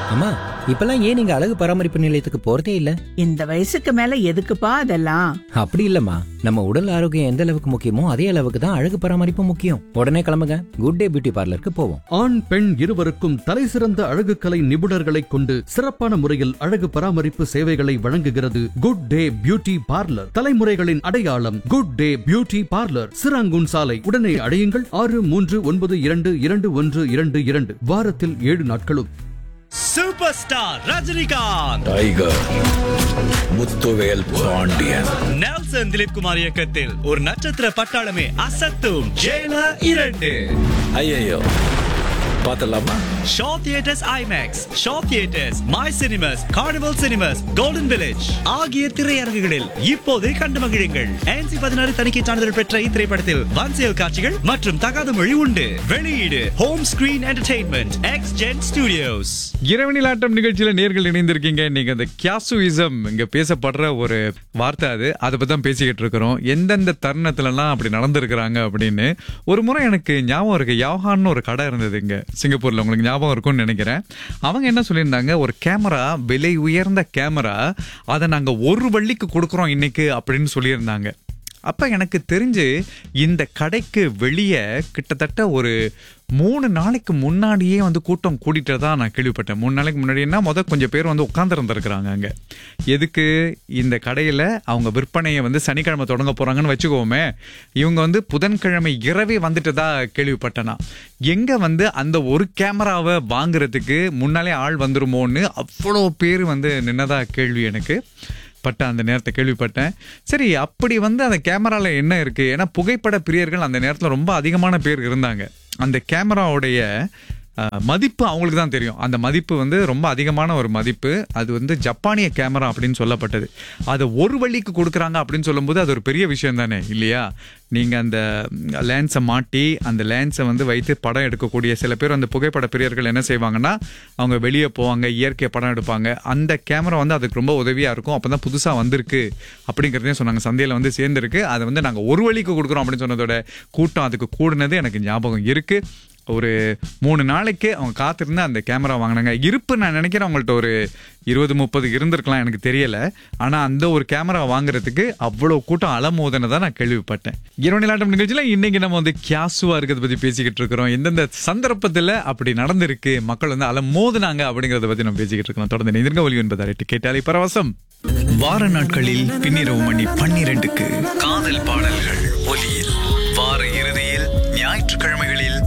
அம்மா இப்பெல்லாம் ஏன் நீங்க அழகு பராமரிப்பு நிலையத்துக்கு போறதே இல்ல இந்த வயசுக்கு மேல எதுக்குப்பா அதெல்லாம் அப்படி இல்லம்மா நம்ம உடல் ஆரோக்கியம் எந்த அளவுக்கு முக்கியமோ அதே அளவுக்கு தான் அழகு பராமரிப்பு முக்கியம் உடனே கிளம்புங்க குட் டே பியூட்டி பார்லருக்கு போவோம் ஆண் பெண் இருவருக்கும் தலைசிறந்த அழகுக்கலை நிபுணர்களைக் கொண்டு சிறப்பான முறையில் அழகு பராமரிப்பு சேவைகளை வழங்குகிறது குட் டே பியூட்டி பார்லர் தலைமுறைகளின் அடையாளம் good day beauty parlour Serangoon சாலை உடனே அடையுங்கள் ஆறு மூன்று ஒன்பது இரண்டு இரண்டு ஒன்று இரண்டு இரண்டு வாரத்தில் ஏழு நாட்களும் super star Rajinikanth tiger Muthuvel Pandian Nelson Dilip Kumar இயக்கத்தில் ஒரு நட்சத்திர பட்டாளமே அசத்தும் ஜெயிலர் இரண்டு ஐயோ பார்த்தலாமா show theatres IMAX show theatres My Cinemas Carnival Cinemas Golden Village ஆகிய திரையரங்குகளில் இப்போது கண்டு மகிழுங்கள் NC பதினாறு தணிக்கை சான்றிதழ் பெற்ற இத்திரைப்படத்தில் வன்செயல் காட்சிகள் மற்றும் தகாத மொழி உண்டு வெளியீடு Home Screen Entertainment X Gen Studios இரவனிலாட்டம் நிகழ்ச்சியில நேர்கள் இணைந்திருக்கீங்க நீங்க இந்த கியாசுயிசம் இங்க பேசப்படுற ஒரு வார்த்தை அது அதை பத்தி தான் பேசிக்கிட்டு இருக்கிறோம் எந்தெந்த தருணத்துலலாம் அப்படி நடந்திருக்கிறாங்க அப்படின்னு ஒரு முறை எனக்கு ஞாபகம் இருக்கு யாவஹான்னு ஒரு கடை இருந்தது இங்க சிங்கப்பூர்ல உங்களுக்கு ஞாபகம் இருக்கும்னு நினைக்கிறேன் அவங்க என்ன சொல்லியிருந்தாங்க ஒரு கேமரா விலை உயர்ந்த கேமரா அதை நாங்க ஒரு வள்ளிக்கு கொடுக்குறோம் இன்னைக்கு அப்படின்னு சொல்லியிருந்தாங்க அப்ப எனக்கு தெரிஞ்சு இந்த கடைக்கு வெளியே கிட்டத்தட்ட ஒரு மூணு நாளைக்கு முன்னாடியே வந்து கூட்டம் கூட்டிட்டு தான் நான் கேள்விப்பட்டேன் மூணு நாளைக்கு முன்னாடின்னா முத கொஞ்சம் பேர் வந்து உட்காந்துருந்துருக்குறாங்க அங்க எதுக்கு இந்த கடையில அவங்க விற்பனையை வந்து சனிக்கிழமை தொடங்க போறாங்கன்னு வச்சுக்கோமே இவங்க வந்து புதன்கிழமை இரவே வந்துட்டதா கேள்விப்பட்டேனா எங்க வந்து அந்த ஒரு கேமராவை வாங்குறதுக்கு முன்னாலே ஆள் வந்துருமோன்னு அவ்வளோ பேர் வந்து நின்னதா கேள்வி எனக்கு பட்ட அந்த நேரத்தை கேள்விப்பட்டேன் சரி அப்படி வந்து அந்த கேமரால என்ன இருக்கு ஏன்னா புகைப்பட பிரியர்கள் அந்த நேரத்துல ரொம்ப அதிகமான பேர் இருந்தாங்க அந்த கேமராவுடைய அஹ், மதிப்பு அவங்களுக்கு தான் தெரியும் அந்த மதிப்பு வந்து ரொம்ப அதிகமான ஒரு மதிப்பு அது வந்து ஜப்பானிய கேமரா அப்படின்னு சொல்லப்பட்டது அதை ஒரு வழிக்கு கொடுக்குறாங்க அப்படின்னு சொல்லும்போது அது ஒரு பெரிய விஷயம் தானே இல்லையா நீங்க அந்த லேன்ஸை மாட்டி அந்த லேன்ஸை வந்து வைத்து படம் எடுக்கக்கூடிய சில பேர் அந்த புகைப்பட பிரியர்கள் என்ன செய்வாங்கன்னா அவங்க வெளியே போவாங்க இயற்கை படம் எடுப்பாங்க அந்த கேமரா வந்து அதுக்கு ரொம்ப உதவியா இருக்கும் அப்பதான் புதுசா வந்திருக்கு அப்படிங்கிறதையும் சொன்னாங்க சந்தையில வந்து சேர்ந்திருக்கு அதை வந்து நாங்க ஒரு வழிக்கு கொடுக்குறோம் அப்படின்னு சொன்னதோட கூட்டம் அதுக்கு கூடுனது எனக்கு ஞாபகம் இருக்கு ஒரு மூணு நாளைக்கு அவங்க காத்திருந்து அந்த கேமரா வாங்கினாங்க இருப்பு நான் நினைக்கிறேன் அவங்கள்ட்ட ஒரு இருபது முப்பது இருந்திருக்கலாம் எனக்கு தெரியல ஆனா அந்த ஒரு கேமரா வாங்குறதுக்கு அவ்வளவு கூட்டம் அலமோதனை தான் நான் கேள்விப்பட்டேன் இரவு நிலாட்டம் நிகழ்ச்சியில இன்னைக்கு நம்ம வந்து கியாசுவா இருக்கிறத பத்தி பேசிக்கிட்டு இருக்கிறோம் எந்தெந்த சந்தர்ப்பத்துல அப்படி நடந்திருக்கு மக்கள் வந்து அலமோதுனாங்க அப்படிங்கறத பத்தி நம்ம பேசிக்கிட்டு இருக்கோம் தொடர்ந்து நிதிர்க ஒலி என்பதை கேட்டாலே பரவசம் வார நாட்களில் பின்னிரவு மணி பன்னிரண்டுக்கு காதல் பாடல்கள் ஒலியில்